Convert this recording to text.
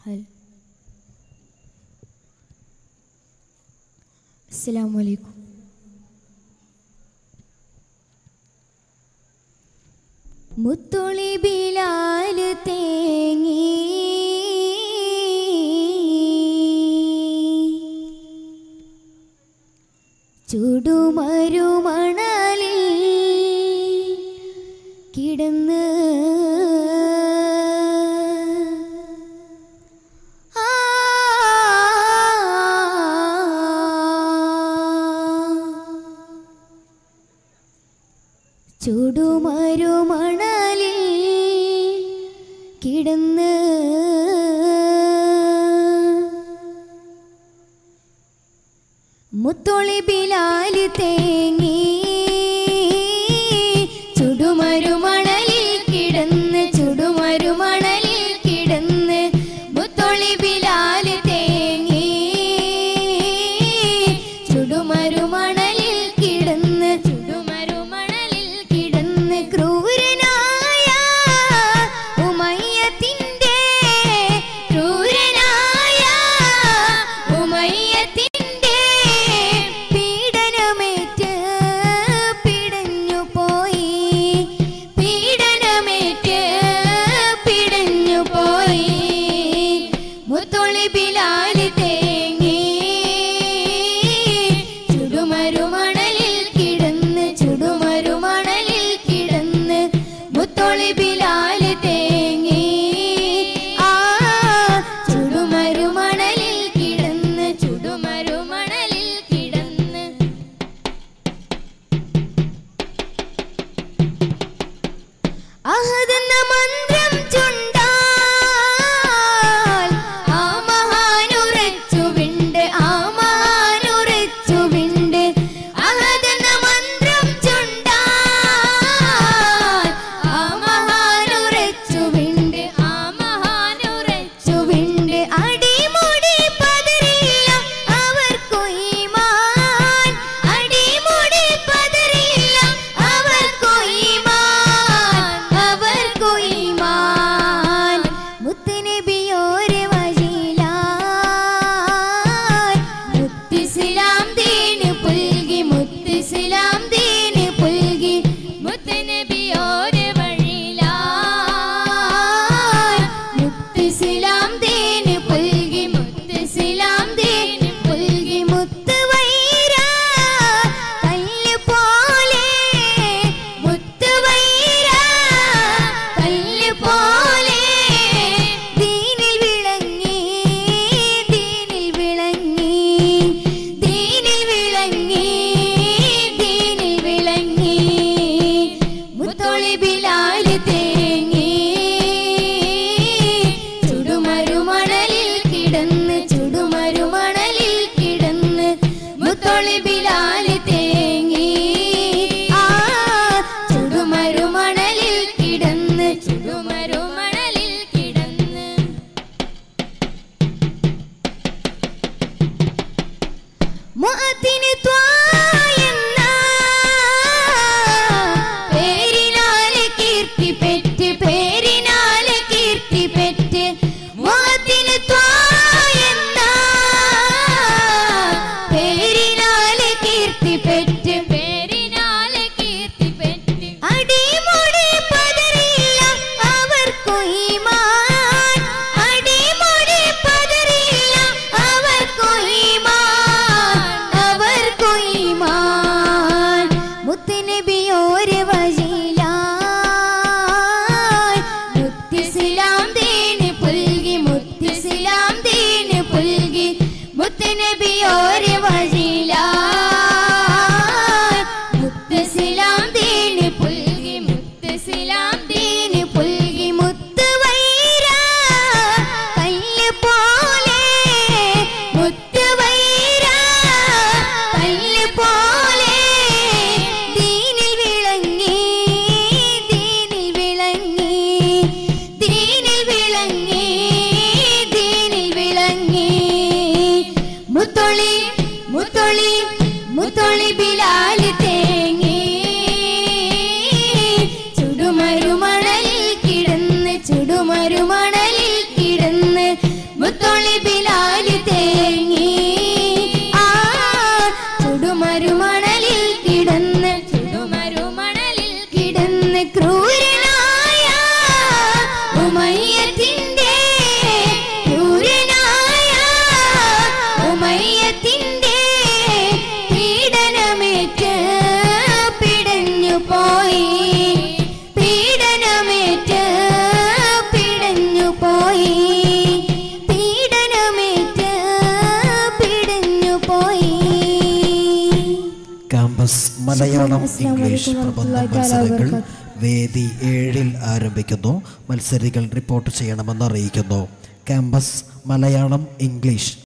ഹൽ അസ്സലാമു അലൈക്കും മുത്തുളി ബിലാൽ തേങ്ങി ചുടുമരുമണലിൽ കിടന്ന് ആ ചുടുമരുമണലിൽ കിടന്ന് മുത്തൊളി ബിലാൽ തേങ്ങി ചുടുമരുമണലിൽ കിടന്ന് ചുടുമരുമണലിൽ കിടന്ന് മുത്തൊളി ബിലാൽ തേങ്ങി ചുടുമരുമണലിൽ കിടന്ന് ചുടുമരുമണലിൽ കിടന്ന് ക്രൂരനായ ഉമയ്യത്തിൻ്റെ ക്രൂരനായ ഉമയ്യത്തിൻ്റെ പീഡനമേറ്റ് പിടഞ്ഞു പോയി പീഡനമേറ്റ് പിടഞ്ഞു പോയി മുത്തൊളി ബിലാൽ തേങ്ങി ചുടുമരുമണലിൽ കിടന്ന് ചുടുമരുമണലിൽ കിടന്ന് മുത്തൊളി ബിലാൽ തേങ്ങി ആ ചുടുമരുമണലിൽ കിടന്ന് ചുടുമരുമണലിൽ കിടന്ന് അഹദെന്ന മന്ത്രം ചുണ്ടാൽ ആ മഹാനുരച്ചു വിണ്ട് ആ മഹാനുരച്ചു വിണ്ട് അഹദെന്ന മന്ത്രം ചുണ്ടാൽ ആ മഹാനുരച്ചു വിണ്ട് ആ മഹാനുരച്ചു വിണ്ട് അടിമുടി പതറില്ല അവർക്കു ഈമാൻ അടിമുടി പതറില്ല അവർക്കു ഈമാൻ അവർക്കു ഈമാൻ മുത്തുനബിയോരെ വഴിയിലായി മുത്തിസ്ലാം ദീന് പുൽകി മുത്തിസ്ലാം ദീന് പുൽകി മുത്തുനബിയോരെ വഴിയിലായി മുത്തിസ്ലാം ദീന് പുൽകി മുത്തിസ്ലാം ദീന് പുൽകി മുത്ത് വൈര കല്ല് പോലെ മുത്ത് വൈര കല്ല് പോലെ ദീനിൽ വിളങ്ങി ദീനിൽ വിളങ്ങി ദീനിൽ വിളങ്ങി ദീനിൽ വിളങ്ങി മുത്തൊളി ബിലാൽ തേങ്ങി ചുടുമരുമണലിൽ കിടന്ന് ചുടുമരുമണലിൽ കിടന്ന് മുത്തൊളി ബിലാൽ തേങ്ങി ആ ചുടുമരുമണലിൽ കിടന്ന് ചുടുമരുമണലിൽ കിടന്ന് മുഅത്തിന് ത്വായെന്ന പേരിനാല് കീർത്തി പെറ്റ് പേരിനാല് കീർത്തി പെറ്റ് മുഅത്തിന് ത്വായെന്ന പേരിനാല് കീർത്തി പെറ്റ് പേരിനാല് കീർത്തി പെറ്റ് അടിമുടി പതറില്ല അവർക്കു ഈമാൻ അടിമുടി പതറില്ല അവർക്കു ഈമാൻ അവർക്കു ഈമാൻ മുത്തുനബിയോരെ വഴിയിലായി മുത്തിസ്ലാം ദീന് പുൽകി മുത്തിസ്ലാം ദീന് പുൽകി മുത്തുനബിയോരെ വഴിയിലായി മുത്തിസ്ലാം ദീന് പുൽകി മുത്തിസ്ലാം ദീന് പുൽകി മുത്ത് വൈര കല്ല് പോലെ മുത്ത് വൈര കല്ല് പോലെ ദീനിൽ വിളങ്ങി ദീനിൽ വിളങ്ങി ദീനിൽ വിളങ്ങി ദീനിൽ വിളങ്ങി മുത്തൊളി മുത്തൊളി മുത്തൊളി ബിലാൽ തേങ്ങി ചുടുമരുമണലിൽ കിടന്ന് ചുടുമരുമണലിൽ കിടന്ന് ക്യാമ്പസ് മലയാളം അസ്സലാമു ഇംഗ്ലീഷ് അലൈക്കും പ്രബന്ധ വറഹ്മത്തുള്ളാഹി തആല മത്സരങ്ങൾ വബറകാതുഹു. വേദി ഏഴിൽ ആരംഭിക്കുന്നു മത്സരികൾ റിപ്പോർട്ട് ചെയ്യണമെന്ന് അറിയിക്കുന്നു ക്യാമ്പസ് മലയാളം ഇംഗ്ലീഷ്